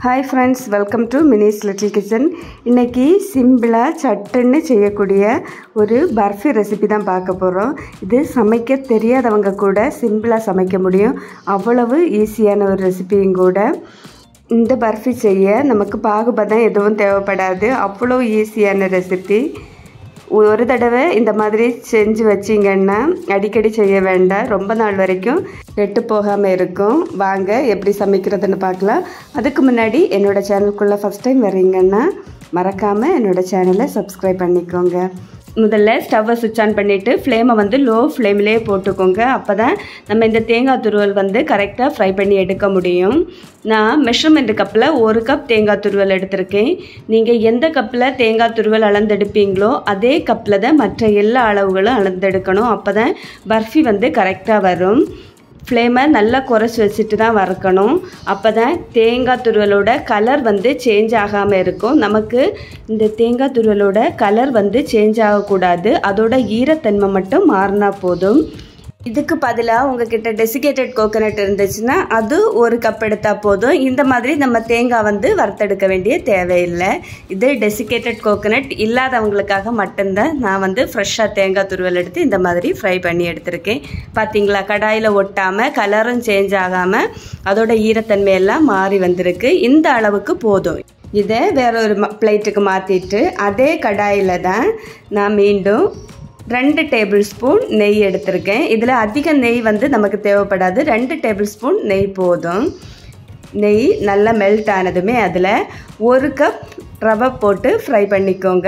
hi friends welcome to Mini's little kitchen இன்றைக்கி சிம்பிளாக சட்டுன்னு செய்யக்கூடிய ஒரு பர்ஃபி ரெசிபி தான் பார்க்க போகிறோம் இது சமைக்க தெரியாதவங்க கூட சிம்பிளாக சமைக்க முடியும் அவ்வளவு ஈஸியான ஒரு ரெசிபியும் கூட இந்த பர்ஃபி செய்ய நமக்கு பாகுபதம் எதுவும் தேவைப்படாது அவ்வளோ ஈஸியான ரெசிபி ஒரு தடவை இந்த மாதிரி செஞ்சு வச்சிங்கன்னா அடிக்கடி செய்ய வேண்டாம் ரொம்ப நாள் வரைக்கும் கெட்டு போகாமல் இருக்கும் வாங்க எப்படி சமைக்கிறதுன்னு பார்க்கலாம் அதுக்கு முன்னாடி என்னோடய சேனலுக்குள்ளே ஃபஸ்ட் டைம் வர்றீங்கன்னா மறக்காமல் என்னோடய சேனலை சப்ஸ்கிரைப் பண்ணிக்கோங்க முதல்ல ஸ்டவ்வை சுவிட்ச் ஆன் பண்ணிவிட்டு ஃப்ளேமை வந்து லோ ஃப்ளேம்லேயே போட்டுக்கோங்க அப்போ தான் நம்ம இந்த தேங்காய் துருவல் வந்து கரெக்டாக ஃப்ரை பண்ணி எடுக்க முடியும் நான் மெஷர்மெண்ட் கப்பில் ஒரு கப் தேங்காய் துருவல் எடுத்திருக்கேன் நீங்கள் எந்த கப்பில் தேங்காய் துருவல் அளந்தெடுப்பீங்களோ அதே கப்பில் தான் மற்ற எல்லா அளவுகளும் அளந்தெடுக்கணும் அப்போ தான் பர்ஃபி வந்து கரெக்டாக வரும் ஃப்ளேமை நல்லா குறைச்சி வச்சுட்டு தான் வறுக்கணும் அப்போ தான் தேங்காய் துருவலோட கலர் வந்து சேஞ்ச் ஆகாமல் இருக்கும் நமக்கு இந்த தேங்காய் துருவலோட கலர் வந்து சேஞ்ச் ஆகக்கூடாது அதோட ஈரத்தன்மை மட்டும் மாறினா போதும் இதுக்கு பதிலாக உங்ககிட்ட டெசிகேட்டட் கோகோனட் இருந்துச்சுன்னா அது ஒரு கப் எடுத்தால் போதும் இந்த மாதிரி நம்ம தேங்காய் வந்து வறுத்தெடுக்க வேண்டிய தேவையில்லை இது டெசிகேட்டட் கோகோனட் இல்லாதவங்களுக்காக மட்டும்தான் நான் வந்து ஃப்ரெஷ்ஷாக தேங்காய் துருவல் எடுத்து இந்த மாதிரி ஃப்ரை பண்ணி எடுத்திருக்கேன் பார்த்தீங்களா கடாயில் ஒட்டாமல் கலரும் சேஞ்ச் ஆகாமல் அதோட ஈரத்தன்மையெல்லாம் மாறி வந்திருக்கு இந்த அளவுக்கு போதும் இதை வேற ஒரு பிளேட்டுக்கு மாற்றிட்டு அதே கடாயில் தான் நான் மீண்டும் ரெண்டு டேபிள் ஸ்பூன் நெய் எடுத்திருக்கேன் இதில் அதிக நெய் வந்து நமக்கு தேவைப்படாது ரெண்டு டேபிள் ஸ்பூன் நெய் போதும் நெய் நல்லா மெல்ட் ஆனதுமே அதில் ஒரு கப் ரவை போட்டு ஃப்ரை பண்ணிக்கோங்க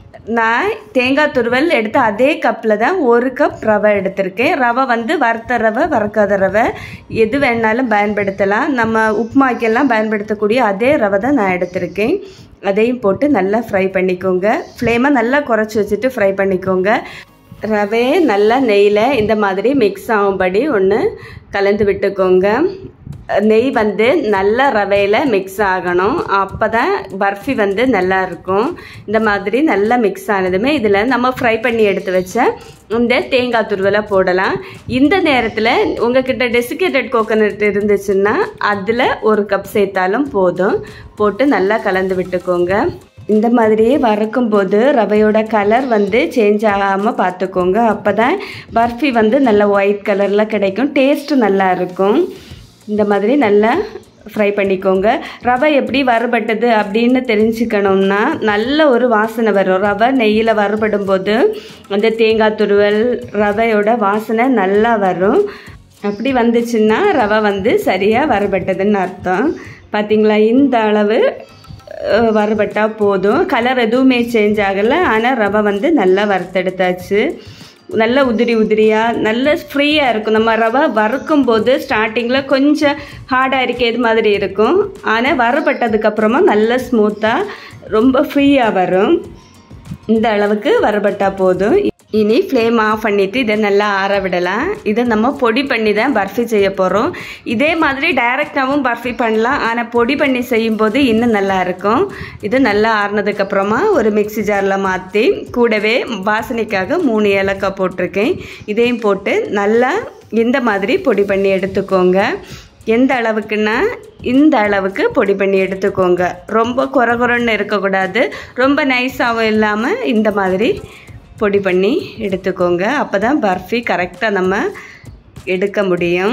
நான் தேங்காய் துருவல் எடுத்த அதே கப்பில் தான் ஒரு கப் ரவை எடுத்திருக்கேன் ரவை வந்து வறுத்த ரவை வறுக்காத ரவை எது வேணாலும் பயன்படுத்தலாம் நம்ம உப்புமாக்கெல்லாம் பயன்படுத்தக்கூடிய அதே ரவை தான் நான் எடுத்திருக்கேன் அதையும் போட்டு நல்லா ஃப்ரை பண்ணிக்கோங்க ஃப்ளேமை நல்லா குறைச்சி வச்சுட்டு ஃப்ரை பண்ணிக்கோங்க ரவையை நல்லா நெய்யில் இந்த மாதிரி மிக்ஸ் ஆகும்படி ஒன்று கலந்து விட்டுக்கோங்க நெய் வந்து நல்ல ரவையில் மிக்ஸ் ஆகணும் அப்போ தான் பர்ஃபி வந்து நல்லா இருக்கும் இந்த மாதிரி நல்லா மிக்ஸ் ஆனதுமே இதில் நம்ம ஃப்ரை பண்ணி எடுத்து வச்ச இந்த தேங்காய் துருவலை போடலாம் இந்த நேரத்தில் உங்ககிட்ட டெசிகேட்டட் கோகோனட் இருந்துச்சுன்னா அதில் ஒரு கப் சேர்த்தாலும் போதும் போட்டு நல்லா கலந்து விட்டுக்கோங்க இந்த மாதிரியே வறுக்கும் போது ரவையோட கலர் வந்து சேஞ்ச் ஆகாமல் பார்த்துக்கோங்க அப்போ தான் பர்ஃபி வந்து நல்ல ஒயிட் கலரில் கிடைக்கும் டேஸ்ட்டு நல்லா இருக்கும் இந்த மாதிரி நல்லா ஃப்ரை பண்ணிக்கோங்க ரவை எப்படி வறுபட்டது அப்படின்னு தெரிஞ்சுக்கணும்னா நல்ல ஒரு வாசனை வரும் ரவை நெய்யில் வறுபடும் போது அந்த தேங்காய் துருவல் ரவையோட வாசனை நல்லா வரும் அப்படி வந்துச்சுன்னா ரவை வந்து சரியாக வறுபட்டதுன்னு அர்த்தம் பார்த்திங்களா இந்த அளவு வறுபட்டால் போதும் கலர் எதுவுமே சேஞ்ச் ஆகலை ஆனால் ரவை வந்து நல்லா வறுத்தெடுத்தாச்சு நல்ல உதிரி உதிரியாக நல்ல ஃப்ரீயாக இருக்கும் நம்ம ரவை வறுக்கும் போது ஸ்டார்டிங்கில் கொஞ்சம் ஹார்டாக இருக்கிறது மாதிரி இருக்கும் ஆனால் வறுபட்டதுக்கப்புறமா நல்ல ஸ்மூத்தாக ரொம்ப ஃப்ரீயாக வரும் இந்த அளவுக்கு வறுபட்டால் போதும் இனி ஃப்ளேம் ஆஃப் பண்ணிவிட்டு இதை நல்லா ஆற விடலாம் இதை நம்ம பொடி பண்ணி தான் பர்ஃபி செய்ய போகிறோம் இதே மாதிரி டைரெக்டாகவும் பர்ஃபி பண்ணலாம் ஆனால் பொடி பண்ணி செய்யும்போது இன்னும் நல்லா இருக்கும் இது நல்லா ஆறுனதுக்கப்புறமா ஒரு மிக்சி ஜாரில் மாற்றி கூடவே வாசனைக்காக மூணு ஏலக்காய் போட்டிருக்கேன் இதையும் போட்டு நல்லா இந்த மாதிரி பொடி பண்ணி எடுத்துக்கோங்க எந்த அளவுக்குன்னா இந்த அளவுக்கு பொடி பண்ணி எடுத்துக்கோங்க ரொம்ப குறை குறைன்னு இருக்கக்கூடாது ரொம்ப நைஸாகவும் இல்லாமல் இந்த மாதிரி பொடி பண்ணி எடுத்துக்கோங்க அப்போ தான் பர்ஃபி கரெக்டாக நம்ம எடுக்க முடியும்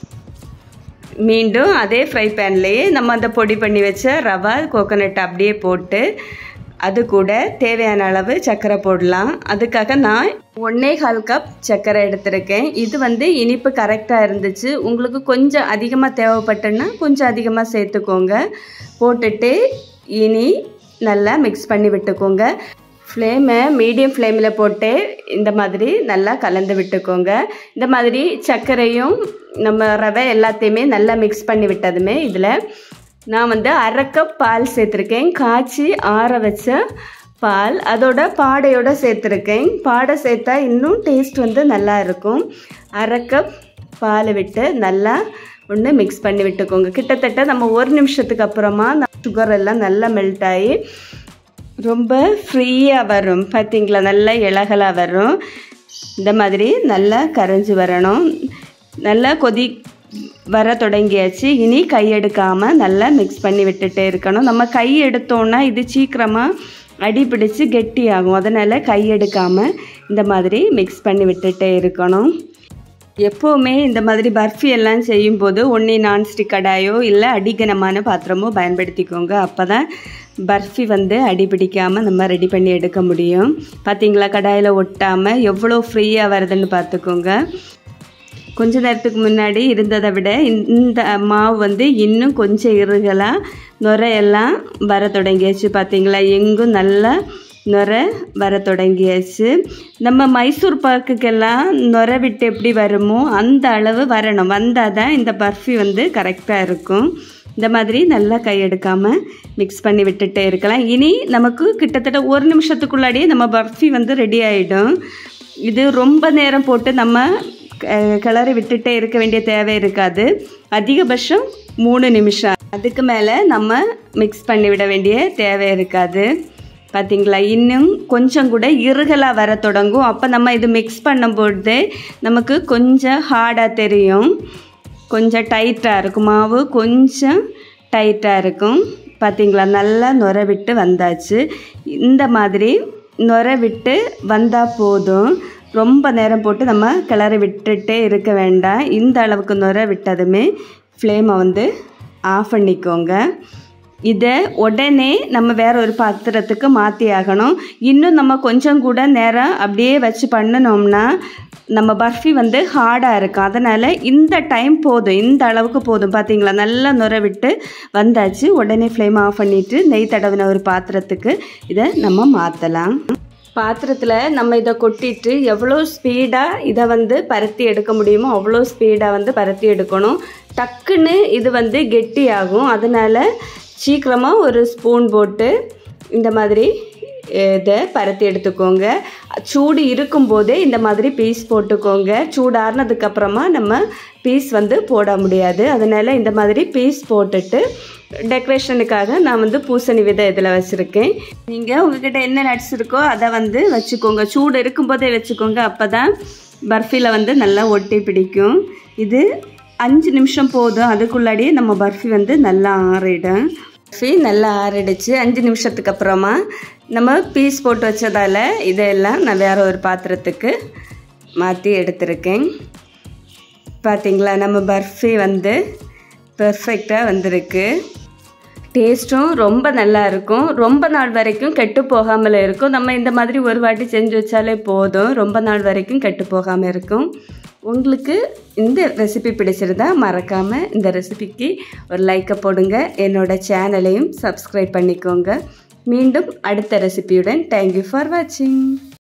மீண்டும் அதே ஃப்ரை பேன்லேயே நம்ம அந்த பொடி பண்ணி வச்ச ரவா கோகோனட் அப்படியே போட்டு அது கூட தேவையான அளவு சர்க்கரை போடலாம் அதுக்காக நான் ஒன்றே கால் கப் சர்க்கரை எடுத்திருக்கேன் இது வந்து இனிப்பு கரெக்டாக இருந்துச்சு உங்களுக்கு கொஞ்சம் அதிகமாக தேவைப்பட்டுன்னா கொஞ்சம் அதிகமாக சேர்த்துக்கோங்க போட்டுட்டு இனி நல்லா மிக்ஸ் பண்ணி விட்டுக்கோங்க ஃப்ளேமை மீடியம் ஃப்ளேமில் போட்டு இந்த மாதிரி நல்லா கலந்து விட்டுக்கோங்க இந்த மாதிரி சர்க்கரையும் நம்ம ரவை எல்லாத்தையுமே நல்லா மிக்ஸ் பண்ணி விட்டதுமே இதில் நான் வந்து அரை கப் பால் சேர்த்துருக்கேன் காய்ச்சி ஆற வச்ச பால் அதோட பாடையோட சேர்த்துருக்கேன் பாடை சேர்த்தா இன்னும் டேஸ்ட் வந்து நல்லா இருக்கும் அரை கப் பால் விட்டு நல்லா ஒன்று மிக்ஸ் பண்ணி விட்டுக்கோங்க கிட்டத்தட்ட நம்ம ஒரு நிமிஷத்துக்கு அப்புறமா சுகர் எல்லாம் நல்லா மெல்ட் ஆகி ரொம்ப ஃப்ரீயாக வரும் பார்த்திங்களா நல்லா இலகலாக வரும் இந்த மாதிரி நல்லா கரைஞ்சி வரணும் நல்லா கொதி வர தொடங்கியாச்சு இனி கை எடுக்காமல் நல்லா மிக்ஸ் பண்ணி விட்டுட்டே இருக்கணும் நம்ம கை எடுத்தோன்னா இது சீக்கிரமாக அடி பிடிச்சு கெட்டியாகும் அதனால் கை எடுக்காமல் இந்த மாதிரி மிக்ஸ் பண்ணி விட்டுட்டே இருக்கணும் எப்போவுமே இந்த மாதிரி பர்ஃபி எல்லாம் செய்யும்போது ஒன்றே நான்ஸ்டிக் கடாயோ இல்லை அடிகனமான பாத்திரமோ பயன்படுத்திக்கோங்க அப்போ தான் பர்ஃபி வந்து அடி பிடிக்காமல் நம்ம ரெடி பண்ணி எடுக்க முடியும் பார்த்தீங்களா கடாயில் ஒட்டாமல் எவ்வளோ ஃப்ரீயாக வருதுன்னு பார்த்துக்கோங்க கொஞ்ச நேரத்துக்கு முன்னாடி இருந்ததை விட இந்த மாவு வந்து இன்னும் கொஞ்சம் இறுகலாக நுரையெல்லாம் வர தொடங்கியாச்சு பார்த்தீங்களா எங்கும் நல்லா நுரை வர தொடங்கியாச்சு நம்ம மைசூர் பாக்குக்கெல்லாம் நுரை விட்டு எப்படி வருமோ அந்த அளவு வரணும் வந்தால் தான் இந்த பர்ஃபி வந்து கரெக்டாக இருக்கும் இந்த மாதிரி நல்லா கை எடுக்காமல் மிக்ஸ் பண்ணி விட்டுட்டே இருக்கலாம் இனி நமக்கு கிட்டத்தட்ட ஒரு நிமிஷத்துக்குள்ளாடியே நம்ம பர்ஃபி வந்து ரெடி ஆகிடும் இது ரொம்ப நேரம் போட்டு நம்ம கிளறி விட்டுட்டே இருக்க வேண்டிய தேவை இருக்காது அதிகபட்சம் மூணு நிமிஷம் அதுக்கு மேலே நம்ம மிக்ஸ் பண்ணி விட வேண்டிய தேவை இருக்காது பார்த்தீங்களா இன்னும் கொஞ்சம் கூட இறுகலாக வர தொடங்கும் அப்போ நம்ம இது மிக்ஸ் பண்ணும்போது நமக்கு கொஞ்சம் ஹார்டாக தெரியும் கொஞ்சம் டைட்டாக இருக்கும் மாவு கொஞ்சம் டைட்டாக இருக்கும் பார்த்தீங்களா நல்லா நுர விட்டு வந்தாச்சு இந்த மாதிரி நுர விட்டு வந்தால் போதும் ரொம்ப நேரம் போட்டு நம்ம கிளறி விட்டுட்டே இருக்க வேண்டாம் இந்த அளவுக்கு நுர விட்டதுமே ஃப்ளேமை வந்து ஆஃப் பண்ணிக்கோங்க இதை உடனே நம்ம வேற ஒரு பாத்திரத்துக்கு மாற்றி ஆகணும் இன்னும் நம்ம கொஞ்சம் கூட நேரம் அப்படியே வச்சு பண்ணினோம்னா நம்ம பர்ஃபி வந்து ஹார்டாக இருக்கும் அதனால் இந்த டைம் போதும் இந்த அளவுக்கு போதும் பார்த்தீங்களா நல்லா நுர விட்டு வந்தாச்சு உடனே ஃப்ளேம் ஆஃப் பண்ணிவிட்டு நெய் தடவின ஒரு பாத்திரத்துக்கு இதை நம்ம மாற்றலாம் பாத்திரத்தில் நம்ம இதை கொட்டிட்டு எவ்வளோ ஸ்பீடாக இதை வந்து பருத்தி எடுக்க முடியுமோ அவ்வளோ ஸ்பீடாக வந்து பருத்தி எடுக்கணும் டக்குன்னு இது வந்து கெட்டியாகும் அதனால் சீக்கிரமாக ஒரு ஸ்பூன் போட்டு இந்த மாதிரி இதை பருத்தி எடுத்துக்கோங்க சூடு இருக்கும்போதே இந்த மாதிரி பீஸ் போட்டுக்கோங்க சூடு ஆறுனதுக்கப்புறமா நம்ம பீஸ் வந்து போட முடியாது அதனால் இந்த மாதிரி பீஸ் போட்டுட்டு டெக்கரேஷனுக்காக நான் வந்து பூசணி விதை இதில் வச்சுருக்கேன் நீங்கள் உங்ககிட்ட என்ன நட்ஸ் இருக்கோ அதை வந்து வச்சுக்கோங்க சூடு இருக்கும்போதே வச்சுக்கோங்க அப்போ தான் பர்ஃபியில் வந்து நல்லா ஒட்டி பிடிக்கும் இது அஞ்சு நிமிஷம் போதும் அதுக்குள்ளாடியே நம்ம பர்ஃபி வந்து நல்லா ஆறிடும் பர்ஃபி நல்லா ஆறிடுச்சு அஞ்சு நிமிஷத்துக்கு அப்புறமா நம்ம பீஸ் போட்டு வச்சதால் இதெல்லாம் நான் வேறு ஒரு பாத்திரத்துக்கு மாற்றி எடுத்திருக்கேன் பார்த்தீங்களா நம்ம பர்ஃபி வந்து பெர்ஃபெக்டாக வந்திருக்கு டேஸ்ட்டும் ரொம்ப நல்லா இருக்கும் ரொம்ப நாள் வரைக்கும் கெட்டு போகாமல் இருக்கும் நம்ம இந்த மாதிரி ஒரு வாட்டி செஞ்சு வச்சாலே போதும் ரொம்ப நாள் வரைக்கும் கெட்டு போகாமல் இருக்கும் உங்களுக்கு இந்த ரெசிபி பிடிச்சிருந்தா மறக்காமல் இந்த ரெசிபிக்கு ஒரு லைக்கை போடுங்க என்னோட சேனலையும் சப்ஸ்கிரைப் பண்ணிக்கோங்க மீண்டும் அடுத்த ரெசிபியுடன் தேங்க்யூ ஃபார் வாட்சிங்